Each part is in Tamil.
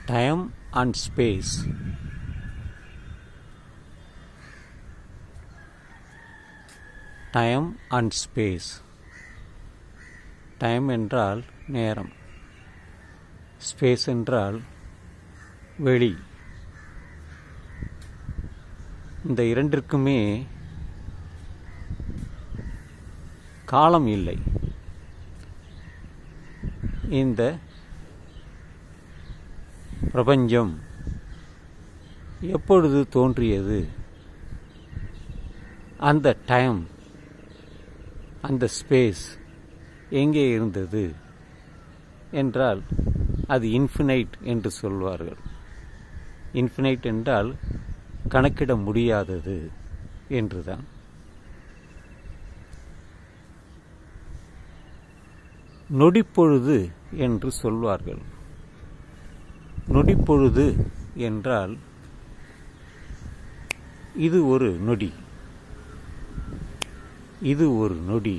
time and space time and space time என்றால் நேரம் ஸ்பேஸ் என்றால் வெளி இந்த இரண்டிற்குமே காலம் இல்லை இந்த பிரபஞ்சம் எப்பொழுது தோன்றியது அந்த டைம் அந்த ஸ்பேஸ் எங்கே இருந்தது என்றால் அது இன்ஃபினைட் என்று சொல்வார்கள் இன்ஃபினைட் என்றால் கணக்கிட முடியாதது என்றுதான் நொடிப்பொழுது என்று சொல்வார்கள் நொடிப்பொழுது என்றால் இது ஒரு நொடி இது ஒரு நொடி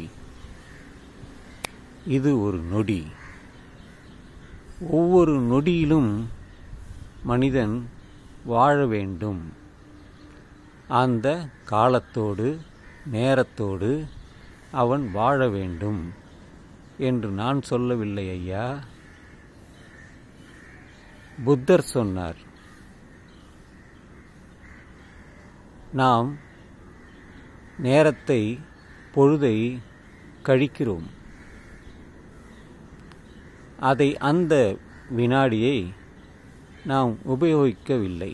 இது ஒரு நொடி ஒவ்வொரு நொடியிலும் மனிதன் வாழ வேண்டும் அந்த காலத்தோடு நேரத்தோடு அவன் வாழ வேண்டும் என்று நான் சொல்லவில்லை ஐயா புத்தர் சொன்னார் நாம் நேரத்தை பொழுதை கழிக்கிறோம் அதை அந்த வினாடியை நாம் உபயோகிக்கவில்லை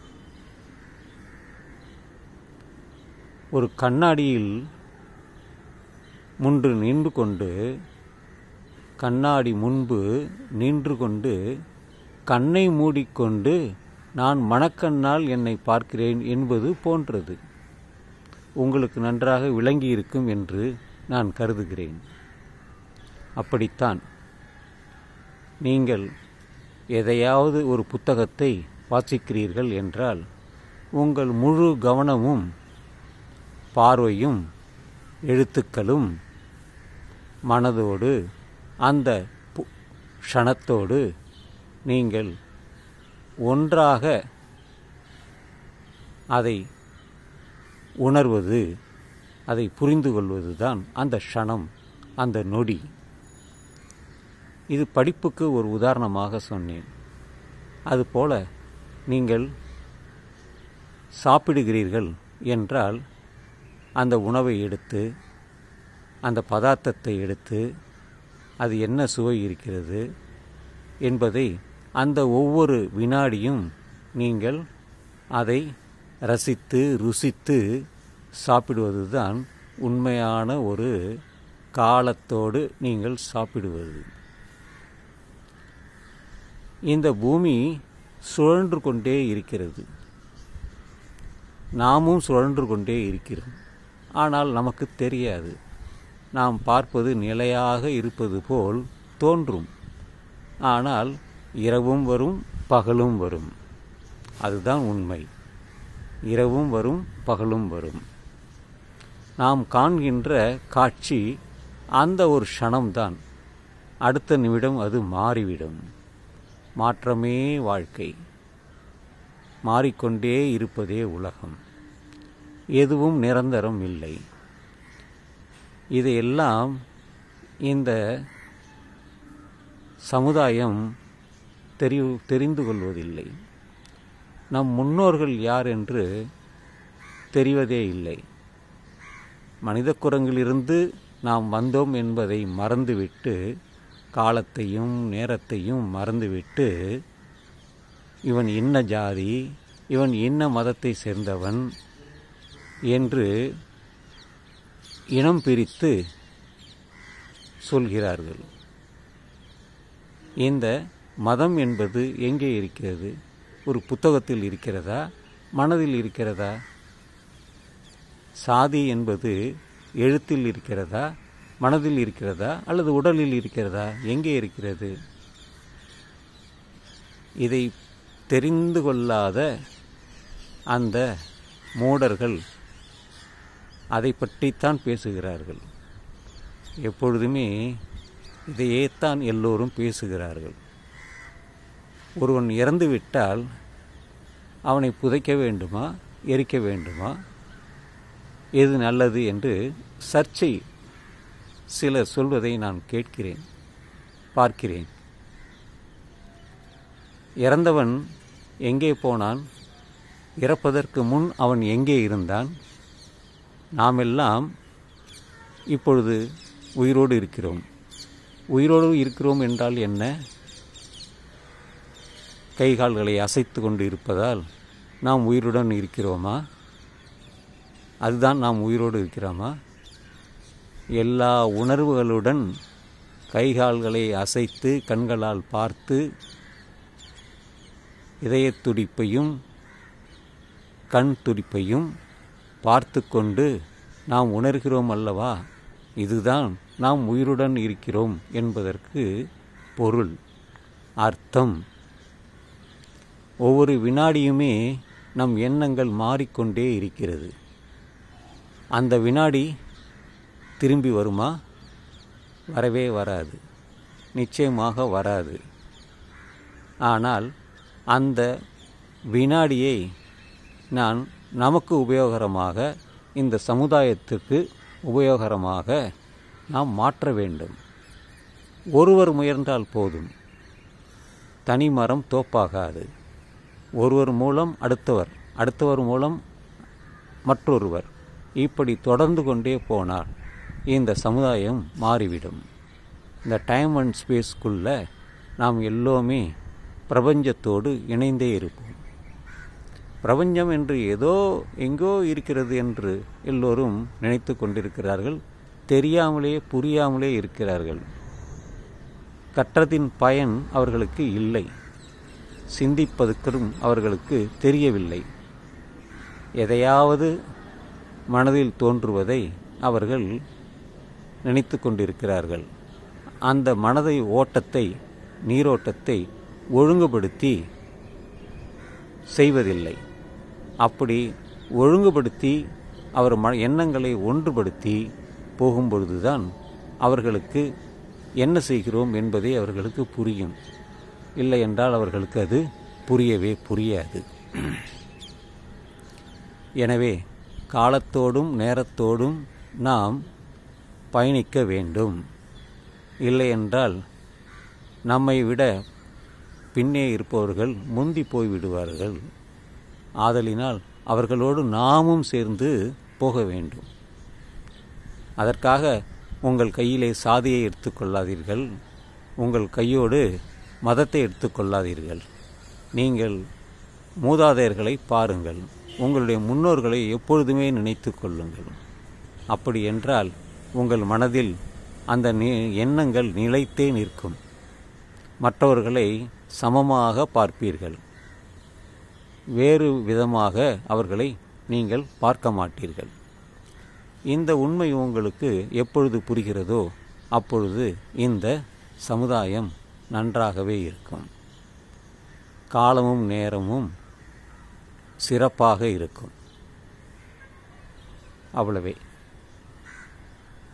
ஒரு கண்ணாடியில் முன்று நின்று கொண்டு கண்ணாடி முன்பு நின்று கொண்டு கண்ணை மூடிக்கொண்டு நான் மணக்கண்ணால் என்னை பார்க்கிறேன் என்பது போன்றது உங்களுக்கு நன்றாக விளங்கியிருக்கும் என்று நான் கருதுகிறேன் அப்படித்தான் நீங்கள் எதையாவது ஒரு புத்தகத்தை வாசிக்கிறீர்கள் என்றால் உங்கள் முழு கவனமும் பார்வையும் எழுத்துக்களும் மனதோடு அந்த க்ஷணத்தோடு நீங்கள் ஒன்றாக அதை உணர்வது அதை புரிந்து கொள்வது தான் அந்த க்ஷணம் அந்த நொடி இது படிப்புக்கு ஒரு உதாரணமாக சொன்னேன் அதுபோல நீங்கள் சாப்பிடுகிறீர்கள் என்றால் அந்த உணவை எடுத்து அந்த பதார்த்தத்தை எடுத்து அது என்ன சுவை இருக்கிறது என்பதை அந்த ஒவ்வொரு வினாடியும் நீங்கள் அதை ரசித்து ருசித்து சாப்பிடுவது தான் உண்மையான ஒரு காலத்தோடு நீங்கள் சாப்பிடுவது இந்த பூமி சுழன்று கொண்டே இருக்கிறது நாமும் சுழன்று கொண்டே இருக்கிறோம் ஆனால் நமக்கு தெரியாது நாம் பார்ப்பது நிலையாக இருப்பது போல் தோன்றும் ஆனால் இரவும் வரும் பகலும் வரும் அதுதான் உண்மை இரவும் வரும் பகலும் வரும் நாம் காண்கின்ற காட்சி அந்த ஒரு க்ஷணம்தான் அடுத்த நிமிடம் அது மாறிவிடும் மாற்றமே வாழ்க்கை மாறிக்கொண்டே இருப்பதே உலகம் எதுவும் நிரந்தரம் இல்லை இதையெல்லாம் இந்த சமுதாயம் தெரி தெரிந்து கொள்வதில்லை நம் முன்னோர்கள் யார் என்று தெரிவதே இல்லை மனித குரங்கிலிருந்து நாம் வந்தோம் என்பதை மறந்துவிட்டு காலத்தையும் நேரத்தையும் மறந்துவிட்டு இவன் இன்ன ஜாதி இவன் இன்ன மதத்தை சேர்ந்தவன் என்று இனம் பிரித்து சொல்கிறார்கள் இந்த மதம் என்பது எங்கே இருக்கிறது ஒரு புத்தகத்தில் இருக்கிறதா மனதில் இருக்கிறதா சாதி என்பது எழுத்தில் இருக்கிறதா மனதில் இருக்கிறதா அல்லது உடலில் இருக்கிறதா எங்கே இருக்கிறது இதை தெரிந்து கொள்ளாத அந்த மூடர்கள் அதை பற்றித்தான் பேசுகிறார்கள் எப்பொழுதுமே இதையே தான் எல்லோரும் பேசுகிறார்கள் ஒருவன் இறந்து விட்டால் அவனை புதைக்க வேண்டுமா எரிக்க வேண்டுமா எது நல்லது என்று சர்ச்சை சிலர் சொல்வதை நான் கேட்கிறேன் பார்க்கிறேன் இறந்தவன் எங்கே போனான் இறப்பதற்கு முன் அவன் எங்கே இருந்தான் நாம் எல்லாம் இப்பொழுது உயிரோடு இருக்கிறோம் உயிரோடு இருக்கிறோம் என்றால் என்ன கை கால்களை அசைத்து கொண்டு இருப்பதால் நாம் உயிருடன் இருக்கிறோமா அதுதான் நாம் உயிரோடு இருக்கிறோமா எல்லா உணர்வுகளுடன் கைகால்களை அசைத்து கண்களால் பார்த்து இதயத் துடிப்பையும் கண் துடிப்பையும் பார்த்து கொண்டு நாம் உணர்கிறோம் அல்லவா இதுதான் நாம் உயிருடன் இருக்கிறோம் என்பதற்கு பொருள் அர்த்தம் ஒவ்வொரு வினாடியுமே நம் எண்ணங்கள் மாறிக்கொண்டே இருக்கிறது அந்த வினாடி திரும்பி வருமா வரவே வராது நிச்சயமாக வராது ஆனால் அந்த வினாடியை நான் நமக்கு உபயோகரமாக இந்த சமுதாயத்துக்கு உபயோகரமாக நாம் மாற்ற வேண்டும் ஒருவர் முயன்றால் போதும் தனி மரம் தோப்பாகாது ஒருவர் மூலம் அடுத்தவர் அடுத்தவர் மூலம் மற்றொருவர் இப்படி தொடர்ந்து கொண்டே போனால் இந்த சமுதாயம் மாறிவிடும் இந்த டைம் அண்ட் ஸ்பேஸ்க்குள்ள நாம் எல்லோருமே பிரபஞ்சத்தோடு இணைந்தே இருப்போம் பிரபஞ்சம் என்று ஏதோ எங்கோ இருக்கிறது என்று எல்லோரும் நினைத்து கொண்டிருக்கிறார்கள் தெரியாமலே புரியாமலே இருக்கிறார்கள் கற்றதின் பயன் அவர்களுக்கு இல்லை சிந்திப்பதற்கும் அவர்களுக்கு தெரியவில்லை எதையாவது மனதில் தோன்றுவதை அவர்கள் நினைத்து கொண்டிருக்கிறார்கள் அந்த மனதை ஓட்டத்தை நீரோட்டத்தை ஒழுங்குபடுத்தி செய்வதில்லை அப்படி ஒழுங்குபடுத்தி அவர் ம எண்ணங்களை ஒன்றுபடுத்தி போகும்பொழுதுதான் அவர்களுக்கு என்ன செய்கிறோம் என்பதை அவர்களுக்கு புரியும் இல்லை என்றால் அவர்களுக்கு அது புரியவே புரியாது எனவே காலத்தோடும் நேரத்தோடும் நாம் பயணிக்க வேண்டும் இல்லை என்றால் நம்மை விட பின்னே இருப்பவர்கள் முந்தி போய் விடுவார்கள் ஆதலினால் அவர்களோடு நாமும் சேர்ந்து போக வேண்டும் அதற்காக உங்கள் கையிலே சாதியை எடுத்துக்கொள்ளாதீர்கள் உங்கள் கையோடு மதத்தை எடுத்துக்கொள்ளாதீர்கள் நீங்கள் மூதாதையர்களை பாருங்கள் உங்களுடைய முன்னோர்களை எப்பொழுதுமே நினைத்து கொள்ளுங்கள் அப்படி என்றால் உங்கள் மனதில் அந்த நி எண்ணங்கள் நிலைத்தே நிற்கும் மற்றவர்களை சமமாக பார்ப்பீர்கள் வேறு விதமாக அவர்களை நீங்கள் பார்க்க மாட்டீர்கள் இந்த உண்மை உங்களுக்கு எப்பொழுது புரிகிறதோ அப்பொழுது இந்த சமுதாயம் நன்றாகவே இருக்கும் காலமும் நேரமும் சிறப்பாக இருக்கும் அவ்வளவே